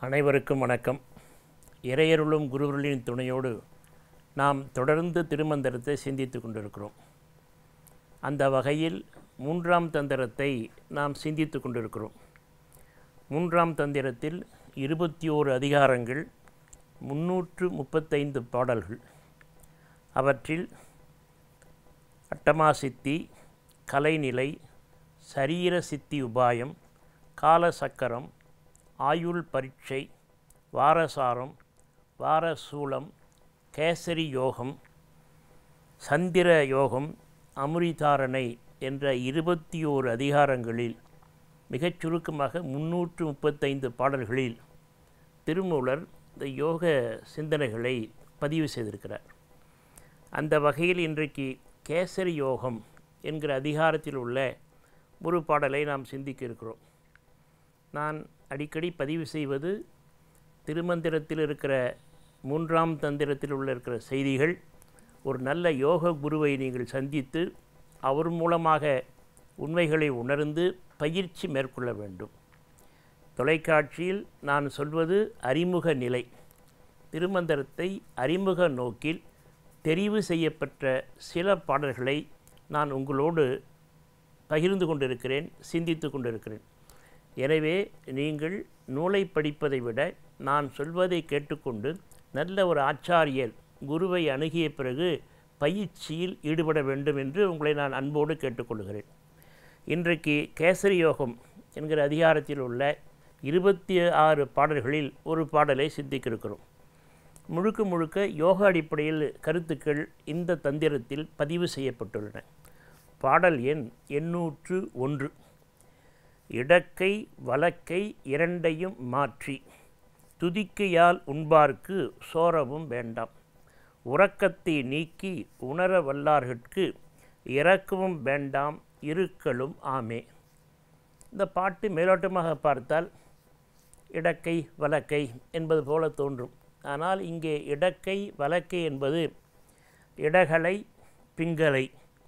அனைவருக்கும் வணக்கம் இறையருளும் குருவருளின் துணையோடு நாம் தொடர்ந்து திருமந்திரத்தை சிந்தித்து கொண்டிருக்கிறோம் அந்த வகையில் மூன்றாம் தந்திரத்தை நாம் சிந்தித்து கொண்டிருக்கிறோம் மூன்றாம் தந்திரத்தில் இருபத்தி ஓரு அதிகாரங்கள் முன்னூற்று முப்பத்தைந்து பாடல்கள் அவற்றில் அட்டமாசித்தி கலைநிலை சரீர சித்தி உபாயம் காலசக்கரம் ஆயுள் பரீட்சை வாரசாரம் வாரசூலம் கேசரி யோகம் சந்திர யோகம் அமுரிதாரணை என்ற இருபத்தி ஓரு அதிகாரங்களில் மிகச் சுருக்கமாக முன்னூற்று முப்பத்தைந்து பாடல்களில் திருமூலர் இந்த யோக சிந்தனைகளை பதிவு செய்திருக்கிறார் அந்த வகையில் இன்றைக்கு கேசரி யோகம் என்கிற அதிகாரத்தில் உள்ள ஒரு பாடலை நாம் சிந்திக்க இருக்கிறோம் நான் அடிக்கடி பதிவு செய்வது திருமந்திரத்தில் இருக்கிற மூன்றாம் தந்திரத்தில் உள்ள இருக்கிற செய்திகள் ஒரு நல்ல யோக குருவை நீங்கள் சந்தித்து அவர் மூலமாக உண்மைகளை உணர்ந்து பயிற்சி மேற்கொள்ள வேண்டும் தொலைக்காட்சியில் நான் சொல்வது அறிமுக நிலை திருமந்திரத்தை அறிமுக நோக்கில் தெரிவு செய்யப்பட்ட சில பாடல்களை நான் உங்களோடு பகிர்ந்து கொண்டிருக்கிறேன் சிந்தித்து கொண்டிருக்கிறேன் எனவே நீங்கள் நூலை படிப்பதை விட நான் சொல்வதை கேட்டுக்கொண்டு நல்ல ஒரு ஆச்சாரியர் குருவை அணுகிய பிறகு பயிற்சியில் ஈடுபட வேண்டும் என்று உங்களை நான் அன்போடு கேட்டுக்கொள்கிறேன் இன்றைக்கு கேசரி யோகம் என்கிற அதிகாரத்தில் உள்ள இருபத்தி ஆறு பாடல்களில் ஒரு பாடலை சிந்திக்க இருக்கிறோம் முழுக்க முழுக்க யோக அடிப்படையில் கருத்துக்கள் இந்த தந்திரத்தில் பதிவு செய்யப்பட்டுள்ளன பாடல் எண் எண்ணூற்று ஒன்று இடக்கை வலக்கை இரண்டையும் மாற்றி துதிக்கையால் உண்பார்க்கு சோரவும் வேண்டாம் உறக்கத்தை நீக்கி உணர வல்லார்கட்கு இறக்கவும் வேண்டாம் இருக்கலும் ஆமே இந்த பாட்டு மேலோட்டமாக பார்த்தால் இடக்கை வலக்கை என்பது போல தோன்றும் ஆனால் இங்கே இடக்கை வலக்கை என்பது இடகலை பிங்கலை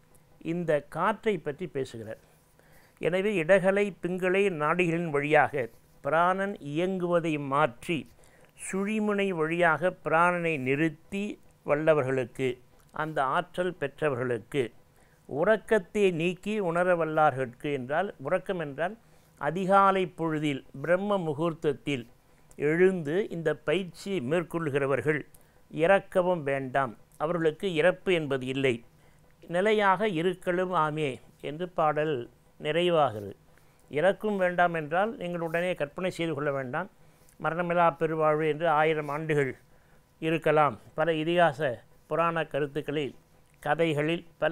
இந்த காற்றை பற்றி பேசுகிறார் எனவே இடகலை பிங்களை நாடிகளின் வழியாக பிராணன் இயங்குவதை மாற்றி சுழிமுனை வழியாக பிராணனை நிறுத்தி வல்லவர்களுக்கு அந்த ஆற்றல் பெற்றவர்களுக்கு உறக்கத்தை நீக்கி உணர வல்லார்களுக்கு என்றால் உறக்கம் என்றால் அதிகாலை பொழுதில் பிரம்ம முகூர்த்தத்தில் எழுந்து இந்த பயிற்சி மேற்கொள்கிறவர்கள் இறக்கவும் வேண்டாம் அவர்களுக்கு இறப்பு என்பது இல்லை நிலையாக இருக்கலும் ஆமே என்று பாடல் நிறைவாகிறது இறக்கும் வேண்டாம் என்றால் நீங்கள் உடனே கற்பனை செய்து கொள்ள வேண்டாம் மரணமில்லா பெருவாழ்வு என்று ஆயிரம் ஆண்டுகள் இருக்கலாம் பல இதிகாச புராண கருத்துக்களில் கதைகளில் பல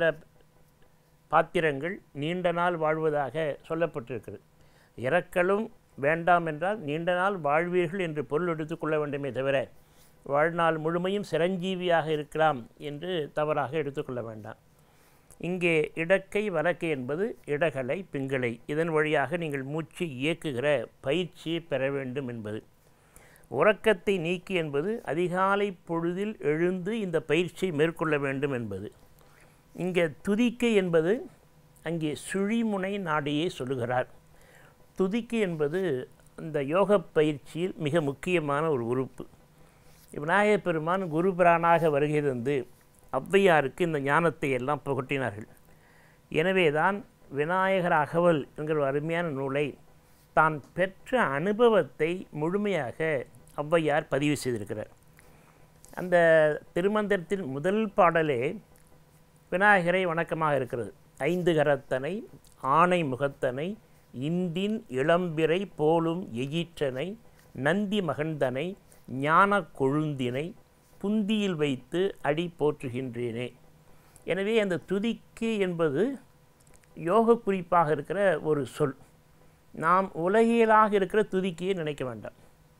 பாத்திரங்கள் நீண்ட நாள் வாழ்வதாக சொல்லப்பட்டிருக்கிறது இறக்கலும் வேண்டாம் என்றால் நீண்ட நாள் வாழ்வீர்கள் என்று பொருள் எடுத்துக்கொள்ள வேண்டுமே தவிர வாழ்நாள் முழுமையும் சிரஞ்சீவியாக இருக்கலாம் என்று தவறாக எடுத்துக்கொள்ள வேண்டாம் இங்கே இடக்கை வலக்கை என்பது இடகலை பிங்களை இதன் வழியாக நீங்கள் மூச்சு இயக்குகிற பயிற்சியை பெற வேண்டும் என்பது உறக்கத்தை நீக்கி என்பது அதிகாலை பொழுதில் எழுந்து இந்த பயிற்சியை மேற்கொள்ள வேண்டும் என்பது இங்கே துதிக்கை என்பது அங்கே சுழிமுனை நாடியே சொல்லுகிறார் துதிக்கை என்பது அந்த யோக பயிற்சியில் மிக முக்கியமான ஒரு உறுப்பு விநாயகப் பெருமான் குருபிரானாக வருகை தந்து ஔவையாருக்கு இந்த ஞானத்தை எல்லாம் புகட்டினார்கள் எனவே தான் விநாயகர் அகவல் என்கிற ஒரு அருமையான நூலை தான் பெற்ற அனுபவத்தை முழுமையாக ஔவையார் பதிவு செய்திருக்கிறார் அந்த திருமந்திரத்தின் முதல் பாடலே விநாயகரை வணக்கமாக இருக்கிறது ஐந்து கரத்தனை ஆணை முகத்தனை இந்தின் இளம்பிறை போலும் எயிற்றனை நந்தி மகந்தனை ஞான கொழுந்தினை புந்தியில் வைத்து அடி போற்றுகின்றேனே எனவே அந்த துதிக்கு என்பது யோக குறிப்பாக இருக்கிற ஒரு சொல் நாம் உலகியலாக இருக்கிற துதிக்கையை நினைக்க வேண்டாம்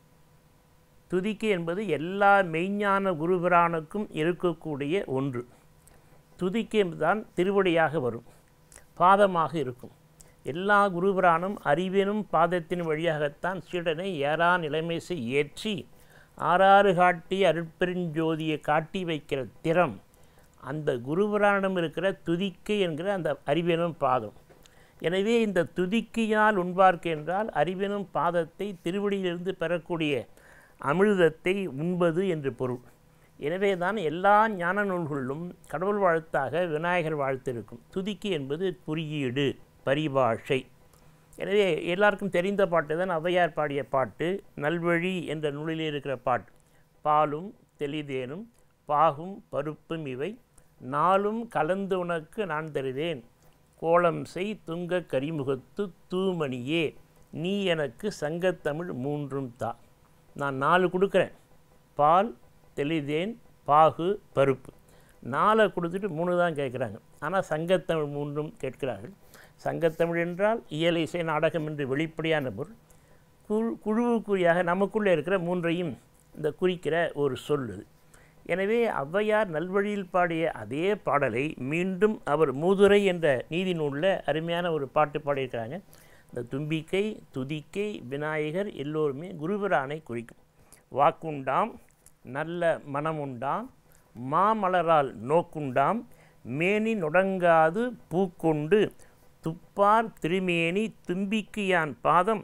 துதிக்கை என்பது எல்லா மெய்ஞான குருபிரானுக்கும் இருக்கக்கூடிய ஒன்று துதிக்கை தான் திருவடியாக வரும் பாதமாக இருக்கும் எல்லா குருபிரானும் அறிவினும் பாதத்தின் வழியாகத்தான் சீடனை ஏறா நிலைமைசை ஏற்றி ஆறாறு காட்டி அருட்பெருஞ்சோதியை காட்டி வைக்கிற திறம் அந்த குருபுராணம் இருக்கிற துதிக்கை என்கிற அந்த அறிவெனும் பாதம் எனவே இந்த துதிக்கையால் உண்பார்க்கு என்றால் அறிவெனும் பாதத்தை திருவடியிலிருந்து பெறக்கூடிய அமிர்தத்தை உண்பது என்று பொருள் எனவே தான் எல்லா ஞான நூல்களிலும் கடவுள் வாழ்த்தாக விநாயகர் வாழ்த்து இருக்கும் துதிக்கி என்பது குறியீடு பரிபாஷை எனவே எல்லாருக்கும் தெரிந்த பாட்டு தான் ஔவையார் பாடிய பாட்டு நல்வழி என்ற நூலிலே இருக்கிற பாட்டு பாலும் தெளிதேனும் பாகும் பருப்பும் இவை நாளும் கலந்து உனக்கு நான் தருவேன் கோலம் செய் துங்க கரிமுகத்து தூமணியே நீ எனக்கு சங்கத்தமிழ் மூன்றும் தா நான் நாலு கொடுக்குறேன் பால் தெளிதேன் பாகு பருப்பு நாலை கொடுத்துட்டு மூணு தான் கேட்குறாங்க ஆனால் சங்கத்தமிழ் மூன்றும் கேட்கிறார்கள் சங்கத்தமிழ் என்றால் இயல் இசை நாடகம் என்று வெளிப்படையான பொருள் குழு குழுவுக்குறியாக நமக்குள்ளே இருக்கிற மூன்றையும் இந்த குறிக்கிற ஒரு சொல் இது எனவே ஔவையார் நல்வழியில் பாடிய அதே பாடலை மீண்டும் அவர் மூதுரை என்ற நீதி நூலில் அருமையான ஒரு பாட்டு பாடியிருக்கிறாங்க இந்த தும்பிக்கை துதிக்கை விநாயகர் எல்லோருமே குருபிரானை குறிக்கும் வாக்குண்டாம் நல்ல மனமுண்டாம் மாமலரால் நோக்குண்டாம் மேனி நுடங்காது பூக்கொண்டு துப்பார் திருமேனி தும்பிக்கையான் பாதம்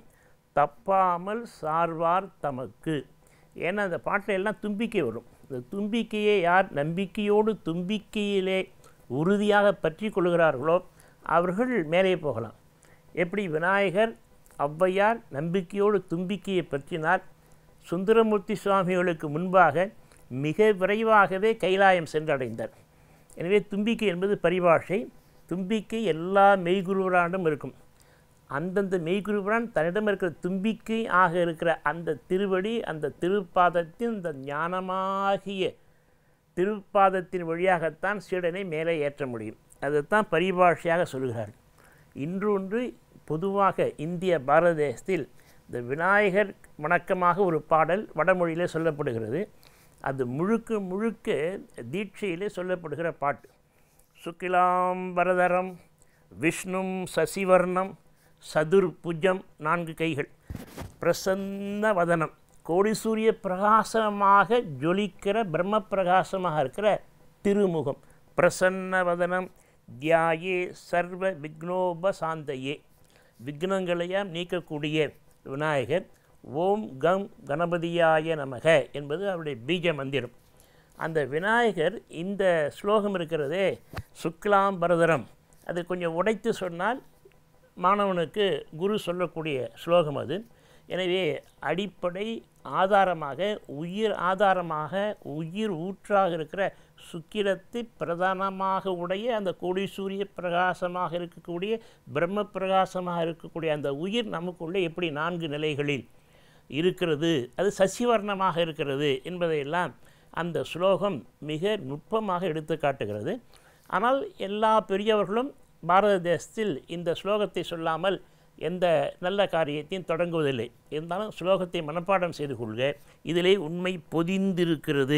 தப்பாமல் சார்வார் தமக்கு ஏன்னா அந்த பாட்டில் எல்லாம் தும்பிக்கை வரும் இந்த தும்பிக்கையை யார் நம்பிக்கையோடு தும்பிக்கையிலே உறுதியாக பற்றி கொள்கிறார்களோ அவர்கள் மேலே போகலாம் எப்படி விநாயகர் ஔவையார் நம்பிக்கையோடு தும்பிக்கையை பற்றினார் சுந்தரமூர்த்தி சுவாமிகளுக்கு முன்பாக மிக விரைவாகவே கைலாயம் சென்றடைந்தார் எனவே தும்பிக்கை என்பது பரிபாஷை தும்பிக்கை எல்லா மெய்குருவராண்டும் இருக்கும் அந்தந்த மெய்குருவரான் தன்னிடம் இருக்கிற தும்பிக்கை ஆக இருக்கிற அந்த திருவடி அந்த திருப்பாதத்தின் இந்த ஞானமாகிய திருப்பாதத்தின் வழியாகத்தான் சீடனை மேலே ஏற்ற முடியும் அதைத்தான் பரிபாஷையாக சொல்கிறார் இன்றொன்று பொதுவாக இந்திய பாரத தேசத்தில் இந்த விநாயகர் வணக்கமாக ஒரு பாடல் வடமொழியிலே சொல்லப்படுகிறது அது முழுக்க முழுக்க தீட்சையிலே சொல்லப்படுகிற பாட்டு சுக்கிலாம் வரதரம் விஷ்ணும் சசிவர்ணம் சதுர்புஜம் நான்கு கைகள் பிரசன்ன வதனம் கோடி சூரிய பிரகாசமாக ஜொலிக்கிற பிரம்ம பிரகாசமாக இருக்கிற திருமுகம் பிரசன்ன வதனம் தியாயே சர்வ விக்னோபசாந்தையே விக்னங்களையாம் நீக்கக்கூடிய விநாயகர் ஓம் கம் கணபதியாய நமக என்பது அவருடைய பீஜ மந்திரம் அந்த விநாயகர் இந்த ஸ்லோகம் இருக்கிறதே சுக்லாம் பரதரம் அது கொஞ்சம் உடைத்து சொன்னால் மாணவனுக்கு குரு சொல்லக்கூடிய ஸ்லோகம் அது எனவே அடிப்படை ஆதாரமாக உயிர் ஆதாரமாக உயிர் ஊற்றாக இருக்கிற சுக்கிரத்தை பிரதானமாக உடைய அந்த கோடி சூரிய பிரகாசமாக இருக்கக்கூடிய பிரம்ம பிரகாசமாக இருக்கக்கூடிய அந்த உயிர் நமக்குள்ளே எப்படி நான்கு நிலைகளில் இருக்கிறது அது சசிவர்ணமாக இருக்கிறது என்பதையெல்லாம் அந்த ஸ்லோகம் மிக நுட்பமாக எடுத்து காட்டுகிறது ஆனால் எல்லா பெரியவர்களும் பாரத தேசத்தில் இந்த ஸ்லோகத்தை சொல்லாமல் எந்த நல்ல காரியத்தையும் தொடங்குவதில்லை இருந்தாலும் ஸ்லோகத்தை மனப்பாடம் செய்து கொள்க இதிலே உண்மை பொதிந்திருக்கிறது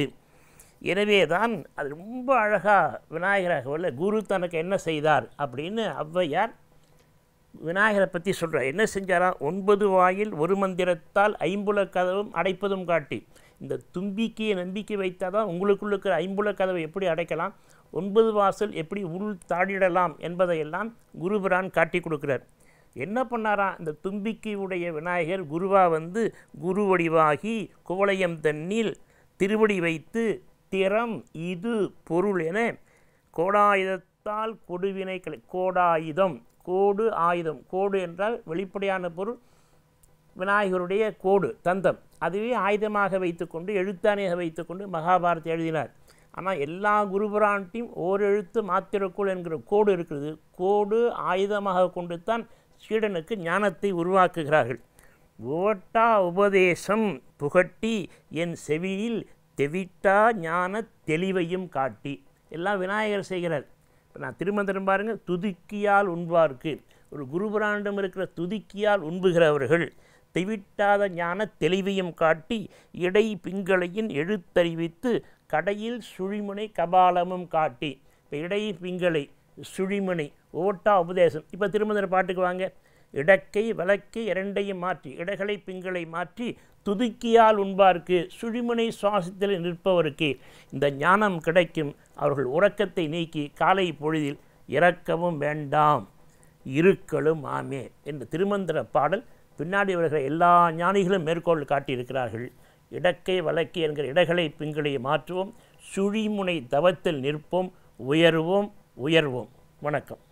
எனவே தான் அது ரொம்ப அழகாக விநாயகராக உள்ள குரு தனக்கு என்ன செய்தார் அப்படின்னு ஔவையார் விநாயகரை பற்றி சொல்கிறார் என்ன செஞ்சாராம் ஒன்பது வாயில் ஒரு மந்திரத்தால் ஐம்புல கதவும் அடைப்பதும் காட்டி இந்த தும்பிக்கையை நம்பிக்கை வைத்தால் தான் உங்களுக்குள்ள இருக்கிற ஐம்புல கதவை எப்படி அடைக்கலாம் ஒன்பது வாசல் எப்படி உள் தாடிடலாம் என்பதையெல்லாம் குருபிரான் காட்டி கொடுக்குறார் என்ன பண்ணாராம் இந்த தும்பிக்கையுடைய விநாயகர் குருவா வந்து குரு வடிவாகி குவளையம் தண்ணில் திருவடி வைத்து திறம் இது பொருள் என கோடாயுதத்தால் கொடுவினை கலை கோடாயுதம் கோடு ஆயுதம் கோடு என்றால் வெளிப்படையான பொருள் விநாயகருடைய கோடு தந்தம் அதுவே ஆயுதமாக வைத்துக்கொண்டு எழுத்தாணியாக வைத்துக்கொண்டு மகாபாரத்தை எழுதினார் ஆனால் எல்லா குருபுரான்ட்டையும் ஓரெழுத்து மாத்திரக்குள் என்கிற கோடு இருக்கிறது கோடு ஆயுதமாக கொண்டு தான் சீடனுக்கு ஞானத்தை உருவாக்குகிறார்கள் ஓட்டா உபதேசம் புகட்டி என் செவியில் தெவிட்டா ஞான தெளிவையும் காட்டி எல்லாம் விநாயகர் செய்கிறார் இப்போ நான் திருமந்திரம் பாருங்கள் துதுக்கியால் உண்பார்க்கு ஒரு குருபுராண்டம் இருக்கிற துதுக்கியால் உண்புகிறவர்கள் தெவிட்டாத ஞான தெளிவையும் காட்டி இடை பிங்களையின் எழுத்தறிவித்து கடையில் சுழிமுனை கபாலமும் காட்டி இப்போ இடை பிங்களை சுழிமுனை ஓட்டா உபதேசம் இப்போ திருமந்திர பாட்டுக்கு வாங்க இடக்கை வழக்கை இரண்டையும் மாற்றி இடகளை பிங்களை மாற்றி துதுக்கியால் உண்பார்க்கு சுழிமுனை சுவாசத்தில் நிற்பவருக்கு இந்த ஞானம் கிடைக்கும் அவர்கள் உறக்கத்தை நீக்கி காலை பொழுதில் இறக்கவும் வேண்டாம் இருக்கலும் ஆமே என்ற திருமந்திர பாடல் பின்னாடி வருகிற எல்லா ஞானிகளும் மேற்கோள் காட்டியிருக்கிறார்கள் இடக்கை வழக்கை என்கிற இடகளை பிங்களை மாற்றுவோம் சுழிமுனை தவத்தில் நிற்போம் உயர்வோம் உயர்வோம் வணக்கம்